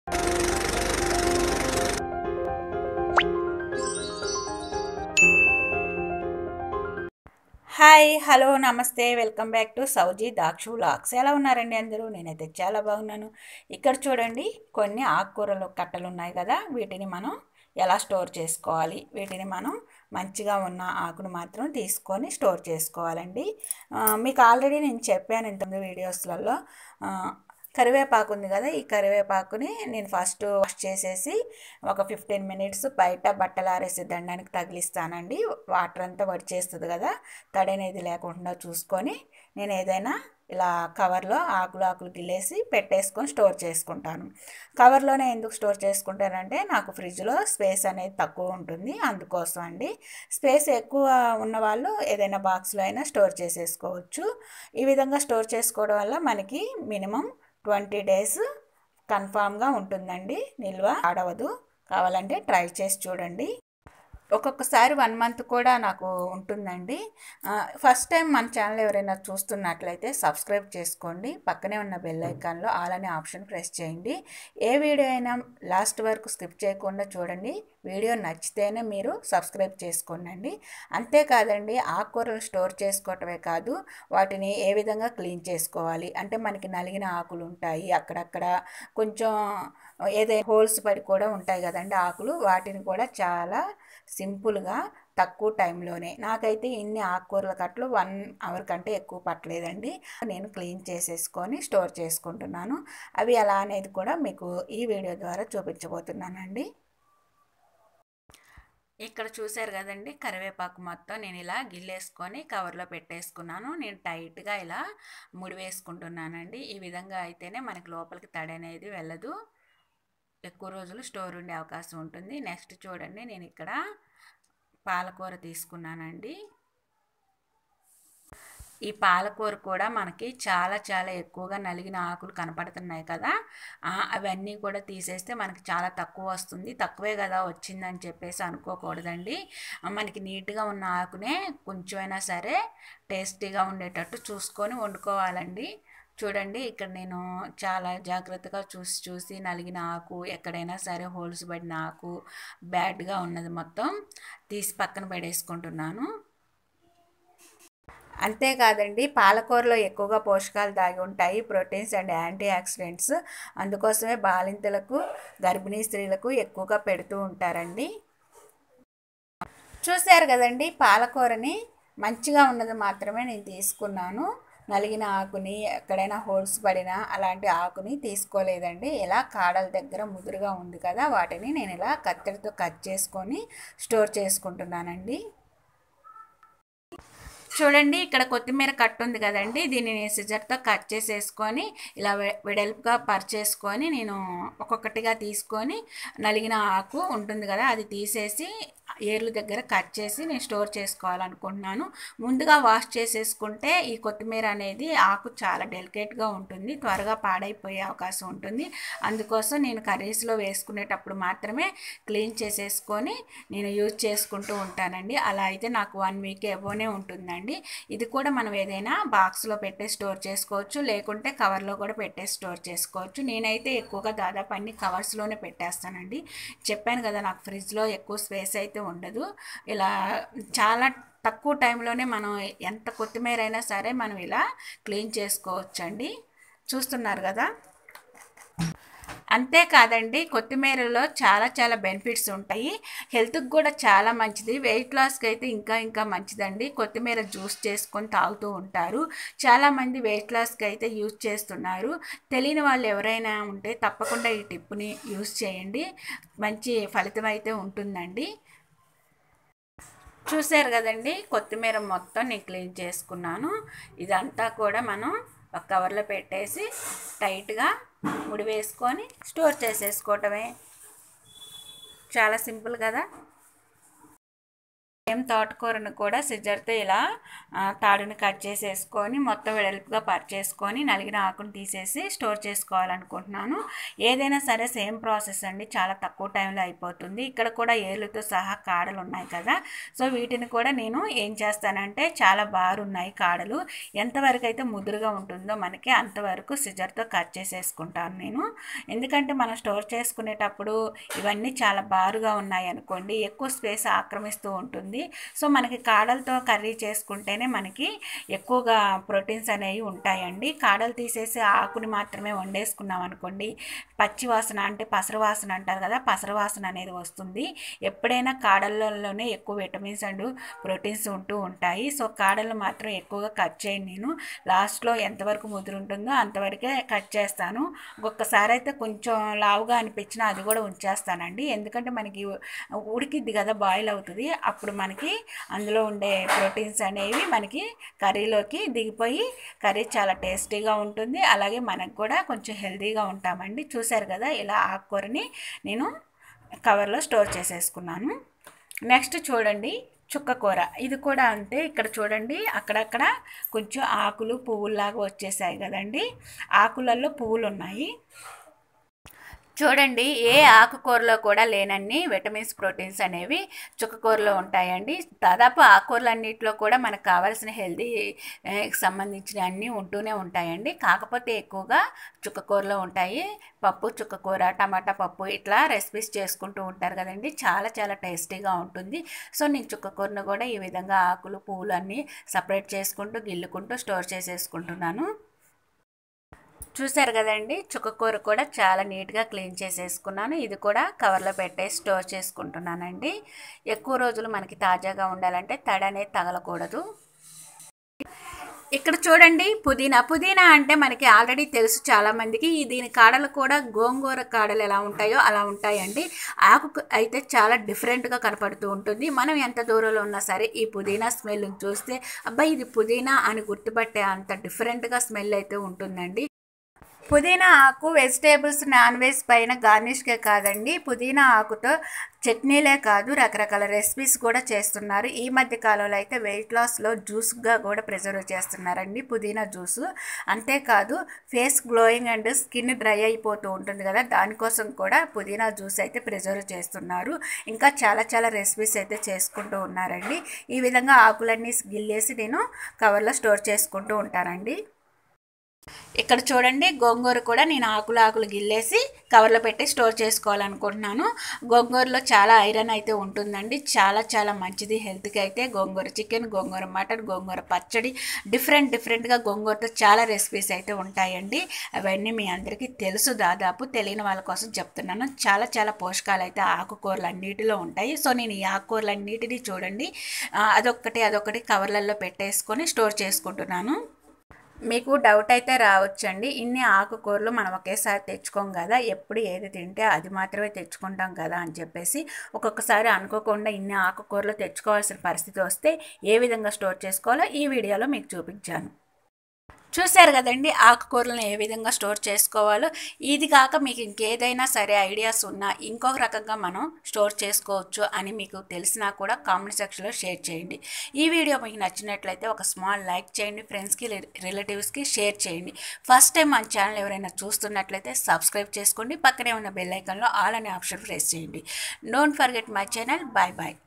hi hello నమస్తే welcome back to Souji Dakshu vlogs ఎలా ఉన్నారండి అందరూ నేనైతే చాలా బాగున్నాను ఇక్కడ చూడండి కొన్ని ఆకుకూరలు కట్టలు ఉన్నాయి కదా వీటిని మనం ఎలా స్టోర్ చేసుకోవాలి వీటిని మనం మంచిగా ఉన్న ఆకును మాత్రం తీసుకొని స్టోర్ చేసుకోవాలండి ఆ, మీకు ఆల్రెడీ నేను చెప్పాను ఇంతకుముందు వీడియోస్లలో ఆ, కరివేపాకు ఉంది కదా ఈ కరివేపాకుని నేను ఫస్ట్ వాష్ చేసేసి ఒక ఫిఫ్టీన్ మినిట్స్ బయట బట్టలు ఆరేసి దండానికి తగిలిస్తానండి వాటర్ అంతా వడిచేస్తుంది కదా తడి అనేది లేకుండా చూసుకొని నేను ఏదైనా ఇలా కవర్లో ఆకులు ఆకులు గిల్లేసి పెట్టేసుకొని స్టోర్ చేసుకుంటాను కవర్లోనే ఎందుకు స్టోర్ చేసుకుంటానంటే నాకు ఫ్రిడ్జ్లో స్పేస్ అనేది తక్కువ ఉంటుంది అందుకోసం అండి స్పేస్ ఎక్కువ ఉన్న వాళ్ళు ఏదైనా బాక్స్లో అయినా స్టోర్ చేసేసుకోవచ్చు ఈ విధంగా స్టోర్ చేసుకోవడం వల్ల మనకి మినిమం ట్వంటీ డేస్ కన్ఫామ్గా ఉంటుందండి నిల్వ ఆడవదు కావాలంటే ట్రై చేసి చూడండి ఒక్కొక్కసారి వన్ మంత్ కూడా నాకు ఉంటుందండి ఆ, ఫస్ట్ టైం మన ఛానల్ ఎవరైనా చూస్తున్నట్లయితే సబ్స్క్రైబ్ చేసుకోండి పక్కనే ఉన్న బెల్ ఐకాన్లో ఆల్ అనే ఆప్షన్ ప్రెస్ చేయండి ఏ వీడియో అయినా లాస్ట్ వరకు స్కిప్ చేయకుండా చూడండి వీడియో నచ్చితేనే మీరు సబ్స్క్రైబ్ చేసుకోండి అంతేకాదండి ఆకుకూరలు స్టోర్ చేసుకోవటమే కాదు వాటిని ఏ విధంగా క్లీన్ చేసుకోవాలి అంటే మనకి నలిగిన ఆకులు ఉంటాయి అక్కడక్కడ కొంచెం ఏదైనా హోల్స్ పడి కూడా ఉంటాయి కదండి ఆకులు వాటిని కూడా చాలా సింపుల్గా తక్కువ టైంలోనే నాకైతే ఇన్ని ఆకుకూరల కట్టలు వన్ అవర్ కంటే ఎక్కువ పట్టలేదండి నేను క్లీన్ చేసేసుకొని స్టోర్ చేసుకుంటున్నాను అవి ఎలా అనేది కూడా మీకు ఈ వీడియో ద్వారా చూపించబోతున్నానండి ఇక్కడ చూశారు కదండి కరివేపాకు మొత్తం నేను ఇలా గిల్లేసుకొని కవర్లో పెట్టేసుకున్నాను నేను టైట్గా ఇలా ముడి వేసుకుంటున్నానండి ఈ విధంగా అయితేనే మనకి లోపలికి తడి అనేది వెళ్ళదు ఎక్కువ రోజులు స్టోర్ ఉండే అవకాశం ఉంటుంది నెక్స్ట్ చూడండి నేను ఇక్కడ పాలకూర తీసుకున్నానండి ఈ పాలకూర కూడా మనకి చాలా చాలా ఎక్కువగా నలిగిన ఆకులు కనపడుతున్నాయి కదా ఆ, అవన్నీ కూడా తీసేస్తే మనకి చాలా తక్కువ వస్తుంది తక్కువే కదా వచ్చిందని చెప్పేసి అనుకోకూడదండి ఆ, మనకి నీట్గా ఉన్న ఆకునే కొంచెమైనా సరే టేస్టీగా ఉండేటట్టు చూసుకొని వండుకోవాలండి చూడండి ఇక్కడ నేను చాలా జాగ్రత్తగా చూసి చూసి నలిగిన ఆకు ఎక్కడైనా సరే హోల్స్ పడిన ఆకు బ్యాడ్గా ఉన్నది మొత్తం తీసి పక్కన పడేసుకుంటున్నాను అంతేకాదండి పాలకూరలో ఎక్కువగా పోషకాలు దాగి ఉంటాయి ప్రోటీన్స్ అండ్ యాంటీ ఆక్సిడెంట్స్ అందుకోసమే బాలింతలకు గర్భిణీ స్త్రీలకు ఎక్కువగా పెడుతూ ఉంటారండి చూశారు కదండి పాలకూరని మంచిగా ఉన్నది మాత్రమే నేను తీసుకున్నాను నలిగిన ఆకుని ఎక్కడైనా హోల్స్ పడినా అలాంటి ఆకుని తీసుకోలేదండి ఇలా కాడల దగ్గర ముదురుగా ఉంది కదా వాటిని నేను ఇలా కత్తెరతో కట్ చేసుకొని స్టోర్ చేసుకుంటున్నానండి చూడండి ఇక్కడ కొత్తిమీర కట్టు ఉంది కదండి దీన్ని నేను సిజర్తో కట్ చేసేసుకొని ఇలా వె- వెడల్పుగా పరిచేసుకొని నేను ఒక్కొక్కటిగా తీసుకొని నలిగిన ఆకు ఉంటుంది కదా అది తీసేసి ఏర్లు దగ్గర కట్ చేసి నేను స్టోర్ చేసుకోవాలనుకుంటున్నాను ముందుగా వాష్ చేసేసుకుంటే ఈ కొత్తిమీర అనేది ఆకు చాలా డెలికేట్గా ఉంటుంది త్వరగా పాడైపోయే అవకాశం ఉంటుంది అందుకోసం నేను కర్రీస్లో వేసుకునేటప్పుడు మాత్రమే క్లీన్ చేసేసుకొని నేను యూజ్ చేసుకుంటూ ఉంటానండి అలా అయితే నాకు వన్ వీక్ ఎబోనే ఉంటుందండి ఇది కూడా మనం ఏదైనా బాక్స్లో పెట్టే స్టోర్ చేసుకోవచ్చు లేకుంటే కవర్లో కూడా పెట్టే స్టోర్ చేసుకోవచ్చు నేనైతే ఎక్కువగా దాదాపు అన్ని కవర్స్లోనే పెట్టేస్తానండి చెప్పాను కదా నాకు ఫ్రిడ్జ్లో ఎక్కువ స్పేస్ అయితే ఉండదు ఇలా చాలా తక్కువ టైంలోనే మనం ఎంత కొత్తిమీర అయినా సరే మనం ఇలా క్లీన్ చేసుకోవచ్చండి చూస్తున్నారు కదా అంతేకాదండి కొత్తిమీరలో చాలా చాలా బెనిఫిట్స్ ఉంటాయి హెల్త్కి కూడా చాలా మంచిది వెయిట్ లాస్కి అయితే ఇంకా ఇంకా మంచిదండి కొత్తిమీర జ్యూస్ చేసుకొని తాగుతూ ఉంటారు చాలామంది వెయిట్ లాస్కి అయితే యూజ్ చేస్తున్నారు తెలియని వాళ్ళు ఎవరైనా ఉంటే తప్పకుండా ఈ టిప్ని యూజ్ చేయండి మంచి ఫలితం అయితే ఉంటుందండి చూశారు కదండి కొత్తిమీర మొత్తం నేను క్లీన్ చేసుకున్నాను ఇదంతా కూడా మనం ఒక కవర్లో పెట్టేసి టైట్గా ముడి వేసుకొని స్టోర్ చేసేసుకోవటమే చాలా సింపుల్ కదా సేమ్ తోటకూరను కూడా సిజర్తో ఇలా ఆ, తాడుని కట్ చేసేసుకొని మొత్తం వెడల్పుగా పట్ చేసుకొని నలిగిన ఆకును తీసేసి స్టోర్ చేసుకోవాలనుకుంటున్నాను ఏదైనా సరే సేమ్ ప్రాసెస్ అండి చాలా తక్కువ టైంలో అయిపోతుంది ఇక్కడ కూడా ఏర్లతో సహా కాడలు ఉన్నాయి కదా సో వీటిని కూడా నేను ఏం చేస్తానంటే చాలా బారున్నాయి కాడలు ఎంతవరకు అయితే ముదురుగా ఉంటుందో మనకి అంతవరకు సిజర్తో కట్ చేసేసుకుంటాను నేను ఎందుకంటే మనం స్టోర్ చేసుకునేటప్పుడు ఇవన్నీ చాలా బారుగా ఉన్నాయి అనుకోండి ఎక్కువ స్పేస్ ఆక్రమిస్తూ ఉంటుంది సో మనకి కాడలతో కర్రీ చేసుకుంటేనే మనకి ఎక్కువగా ప్రోటీన్స్ అనేవి ఉంటాయండి కాడలు తీసేసి ఆకుని మాత్రమే వండేసుకున్నాం అనుకోండి పచ్చి వాసన అంటే పసరు వాసన అంటారు కదా పసరు వాసన అనేది వస్తుంది ఎప్పుడైనా కాడలలోనే ఎక్కువ విటమిన్స్ అండ్ ప్రోటీన్స్ ఉంటూ ఉంటాయి సో కాడలు మాత్రం ఎక్కువగా కట్ చేయను నేను లాస్ట్లో ఎంతవరకు ముదురు ఉంటుందో అంతవరకే కట్ చేస్తాను ఒక్కసారి అయితే కొంచెం లావుగా అనిపించినా అది కూడా ఉంచేస్తానండి ఎందుకంటే మనకి ఉడికిద్ది కదా బాయిల్ అవుతుంది అప్పుడు మనకి అందులో ఉండే ప్రోటీన్స్ అనేవి మనకి కర్రీలోకి దిగిపోయి కర్రీ చాలా టేస్టీగా ఉంటుంది అలాగే మనకు కూడా కొంచెం హెల్తీగా ఉంటామండి చూసారు కదా ఇలా ఆకుకూరని నేను కవర్లో స్టోర్ చేసేసుకున్నాను నెక్స్ట్ చూడండి చుక్కకూర ఇది కూడా అంతే ఇక్కడ చూడండి అక్కడక్కడ కొంచెం ఆకులు పువ్వుల్లాగా వచ్చేసాయి కదండి ఆకులలో పువ్వులు ఉన్నాయి చూడండి ఏ ఆకుకూరలో కూడా లేనన్ని విటమిన్స్ ప్రోటీన్స్ అనేవి చుక్కకూరలో ఉంటాయండి దాదాపు ఆకుకూరలన్నింటిలో కూడా మనకు కావాల్సిన హెల్దీ సంబంధించిన అన్నీ ఉంటూనే ఉంటాయండి కాకపోతే ఎక్కువగా చుక్కకూరలో ఉంటాయి పప్పు చుక్కకూర టమాటా పప్పు ఇట్లా రెసిపీస్ చేసుకుంటూ ఉంటారు కదండి చాలా చాలా టేస్టీగా ఉంటుంది సో నేను చుక్కకూరను కూడా ఈ విధంగా ఆకులు పువ్వులు అన్నీ సపరేట్ చేసుకుంటూ గిల్లుకుంటూ స్టోర్ చేసేసుకుంటున్నాను చూసారు కదండి చుక్కకూర కూడా చాలా నీట్గా క్లీన్ చేసేసుకున్నాను ఇది కూడా కవర్లో పెట్టేసి స్టోర్ చేసుకుంటున్నానండి ఎక్కువ రోజులు మనకి తాజాగా ఉండాలంటే తడి అనేది తగలకూడదు ఇక్కడ చూడండి పుదీనా పుదీనా అంటే మనకి ఆల్రెడీ తెలుసు చాలామందికి ఈ దీని కాడలు కూడా గోంగూర కాడలు ఎలా ఉంటాయో అలా ఉంటాయండి ఆకు అయితే చాలా డిఫరెంట్గా కనపడుతూ ఉంటుంది మనం ఎంత దూరంలో ఉన్నా సరే ఈ పుదీనా స్మెల్ చూస్తే అబ్బాయి ఇది పుదీనా అని గుర్తుపట్టే అంత డిఫరెంట్గా స్మెల్ అయితే ఉంటుందండి పుదీనా ఆకు వెజిటేబుల్స్ నాన్ వెజ్ పైన గార్నిష్కే కాదండి పుదీనా ఆకుతో చట్నీలే కాదు రకరకాల రెసిపీస్ కూడా చేస్తున్నారు ఈ మధ్య కాలంలో అయితే వెయిట్ లాస్లో జ్యూస్గా కూడా ప్రిజర్వ్ చేస్తున్నారండి పుదీనా జ్యూసు అంతేకాదు face glowing and skin dry అయిపోతూ ఉంటుంది కదా దానికోసం కూడా పుదీనా జ్యూస్ అయితే ప్రిజర్వ్ చేస్తున్నారు ఇంకా చాలా చాలా రెసిపీస్ అయితే చేసుకుంటూ ఉన్నారండి ఈ విధంగా ఆకులన్నీ గిల్లేసి నేను కవర్లో స్టోర్ చేసుకుంటూ ఉంటానండి ఇక్కడ చూడండి గోంగూర కూడా నేను ఆకులు ఆకులు గిల్లేసి కవర్లో పెట్టి స్టోర్ చేసుకోవాలనుకుంటున్నాను గోంగూరలో చాలా ఐరన్ అయితే ఉంటుందండి చాలా చాలా మంచిది హెల్త్కి అయితే గోంగూర చికెన్ గోంగూర మటన్ గోంగూర పచ్చడి డిఫరెంట్ డిఫరెంట్గా గోంగూరతో చాలా రెసిపీస్ అయితే ఉంటాయండి అవన్నీ మీ అందరికీ తెలుసు దాదాపు తెలియని వాళ్ళ కోసం చెప్తున్నాను చాలా చాలా పోషకాలు అయితే ఆకుకూరలు అన్నిటిలో ఉంటాయి సో నేను ఈ ఆకుకూరలు అన్నిటినీ చూడండి ఆ, అదొక్కటి అదొకటి కవర్లలో పెట్టేసుకొని స్టోర్ చేసుకుంటున్నాను మీకు డౌట్ అయితే రావచ్చండి ఇన్ని ఆకుకూరలు మనం ఒకేసారి తెచ్చుకోం కదా ఎప్పుడు ఏది తింటే అది మాత్రమే తెచ్చుకుంటాం కదా అని చెప్పేసి ఒక్కొక్కసారి అనుకోకుండా ఇన్ని ఆకుకూరలు తెచ్చుకోవాల్సిన పరిస్థితి వస్తే ఏ విధంగా స్టోర్ చేసుకోవాలో ఈ వీడియోలో మీకు చూపించాను చూశారు కదండి ఆకుకూరలను ఏ విధంగా స్టోర్ చేసుకోవాలో ఇది కాక మీకు ఇంకేదైనా సరే ఐడియాస్ ఉన్నా ఇంకొక రకంగా మనం స్టోర్ చేసుకోవచ్చు అని మీకు తెలిసినా కూడా కామెంట్ సెక్షన్లో షేర్ చేయండి ఈ వీడియో మీకు నచ్చినట్లయితే ఒక స్మాల్ లైక్ చేయండి ఫ్రెండ్స్కి రిలేటివ్స్కి షేర్ చేయండి ఫస్ట్ టైం మన ఛానల్ ఎవరైనా చూస్తున్నట్లయితే సబ్స్క్రైబ్ చేసుకోండి పక్కనే ఉన్న బెల్ ఐకాన్లో ఆల్ అనే ఆప్షన్ ప్రెస్ చేయండి don't forget my channel bye bye